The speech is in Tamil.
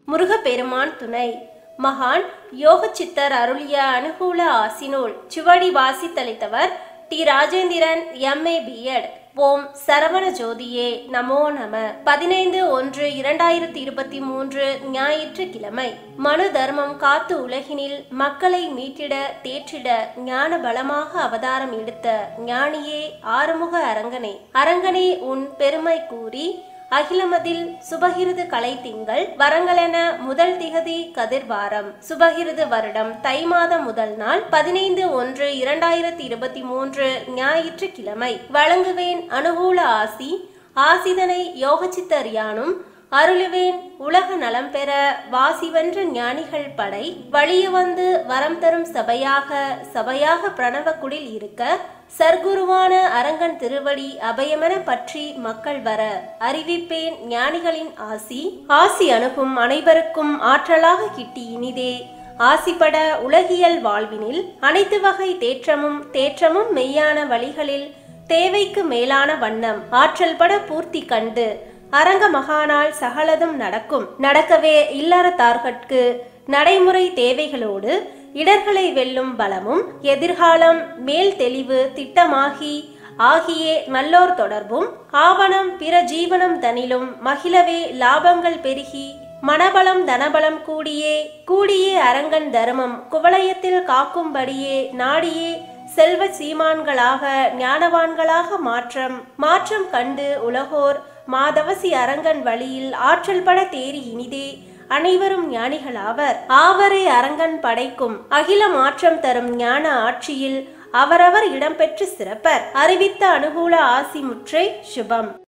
முருகப்பெருமான் துணை மகான் யோகச்சித்தர் அருளிய அனுகூல ஆசினூல் சுவடி வாசித்தளித்தவர் டி ராஜேந்திரன் எம்ஏ பிஎட் ஓம் சரவண ஜோதியே நமோ நம பதினைந்து ஒன்று இரண்டாயிரத்தி இருபத்தி மூன்று ஞாயிற்றுக்கிழமை மனு தர்மம் காத்து உலகினில் மக்களை மீட்டிட தேற்றிட ஞான பலமாக அவதாரம் எடுத்த ஞானியே ஆறுமுக அரங்கனே அரங்கனே உன் பெருமை கூறி அகிலமதில் சுபகிருது கலை திங்கள் வரங்களென முதல் திகதி கதிர்வாரம் சுபகிருது வருடம் தை மாதம் முதல் நாள் பதினைந்து ஒன்று இரண்டாயிரத்தி இருபத்தி மூன்று ஞாயிற்றுக்கிழமை வழங்குவேன் அனுகூல ஆசி ஆசிதனை யோகச்சித்தர் யானும் அருளுவேன் உலக நலம் பெற வாசிவென்ற ஞானிகள் படை வழிய வந்து வரம் தரும் சபையாக சபையாக பிரணவ குடில் இருக்க சர்க்குருவான அரங்கன் திருவடி அபயமென பற்றி மக்கள் வர அறிவிப்பேன் ஞானிகளின் ஆசி ஆசி அணுகும் அனைவருக்கும் ஆற்றலாக கிட்டி இனிதே ஆசிப்பட உலகியல் வாழ்வினில் அனைத்து வகை தேற்றமும் தேற்றமும் மெய்யான வழிகளில் தேவைக்கு மேலான வண்ணம் ஆற்றல் பட பூர்த்தி கண்டு அரங்க மகானால் சகலதும் நடக்கும் நடக்கவே இல்லறத்தார்கட்கு நடைமுறை தேவைகளோடு இடர்களை வெல்லும் பலமும் எதிர்காலம் மேல் தெளிவு திட்டமாகி ஆகியே நல்லோர் தொடர்பும் ஆவணம் பிற ஜீவனம் தனிலும் மகிழவே லாபங்கள் பெருகி மனபலம் தனபலம் கூடியே கூடியே அரங்கன் தர்மம் குவலயத்தில் காக்கும்படியே நாடியே செல்வ சீமான்களாக ஞானவான்களாக மாற்றம் மாற்றம் கண்டு உலகோர் மாதவசி அரங்கன் வழியில் ஆற்றல் பட தேறி இனிதே அனைவரும் ஞானிகளாவர் ஆவரை அரங்கன் படைக்கும் அகில மாற்றம் தரும் ஞான ஆட்சியில் அவரவர் இடம்பெற்று சிறப்பர் அறிவித்த அனுகூல ஆசி முற்றை சுபம்